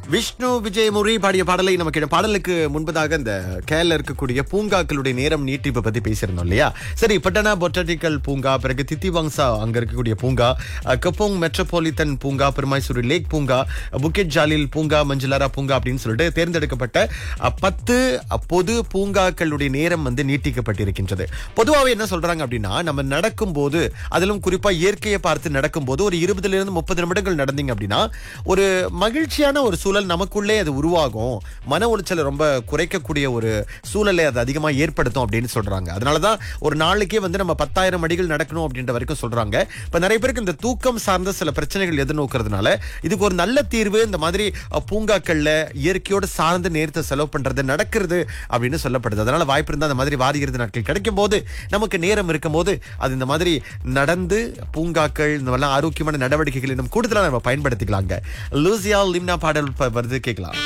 விஷ்ணு விஜயமுரி பாடிய பாடலை நமக்கு இந்த பாடலுக்கு முன்பதாக இந்த கேரள இருக்கக்கூடிய பூங்காக்களுடைய நேரம் நீட்டிப்பு பத்தி பேசியிருந்தோம் இல்லையா சரி பட்டனா பொட்டானிக்கல் பூங்கா பிறகு தித்திவாங்சா அங்க இருக்கக்கூடிய பூங்கா அஹ், கப்போங் மெட்ரோபாலிட்டன் பூங்கா பெருமாய்சூரி லேக் பூங்கா புக்கெட் ஜாலில் பூங்கா மஞ்சளாரா பூங்கா அப்படின்னு சொல்லிட்டு தேர்ந்தெடுக்கப்பட்ட அஹ், பத்து அஹ், பொது பூங்காக்களுடைய நேரம் வந்து நீட்டிக்கப்பட்டிருக்கின்றது பொதுவாகவே என்ன சொல்றாங்க அப்படின்னா நம்ம நடக்கும்போது அதிலும் குறிப்பா இயற்கையை பார்த்து நடக்கும்போது ஒரு இருபதுல இருந்து முப்பது நிமிடங்கள் நடந்தீங்க அப்படின்னா ஒரு மகிழ்ச்சியான ஒரு சூழல் நமக்குள்ளே அது உருவாகும் மன உளைச்சலை ரொம்ப குறைக்கக்கூடிய ஒரு சூழலை அது அதிகமா ஏற்படுத்தும் அப்படின்னு சொல்றாங்க அதனாலதான் ஒரு நாளைக்கே வந்து நம்ம பத்தாயிரம் அடிகள் நடக்கணும் அப்படின்ற வரைக்கும் சொல்றாங்க இப்ப நிறைய பேருக்கு இந்த தூக்கம் சார்ந்த சில பிரச்சனைகள் எதிர்நோக்கிறதுனால இதுக்கு ஒரு நல்ல தீர்வு இந்த மாதிரி அஹ், பூங்காக்கள்ல இயற்கையோடு சார்ந்து நேரத்தை செலவு பண்றது நடக்கிறது அப்படின்னு சொல்லப்படுது அதனால வாய்ப்பு இருந்தா அந்த மாதிரி வார இறுதி நாட்கள் கிடைக்கும் போது நமக்கு நேரம் இருக்கும் போது அது இந்த மாதிரி நடந்து பூங்காக்கள் இந்த மாதிரிலாம் ஆரோக்கியமான நடவடிக்கைகள் இன்னும் கூடுதலா நம்ம பயன்படுத்திக்கலாங்க லூசியா லிம்னா பாடல் ப- வருது கேட்கலாம்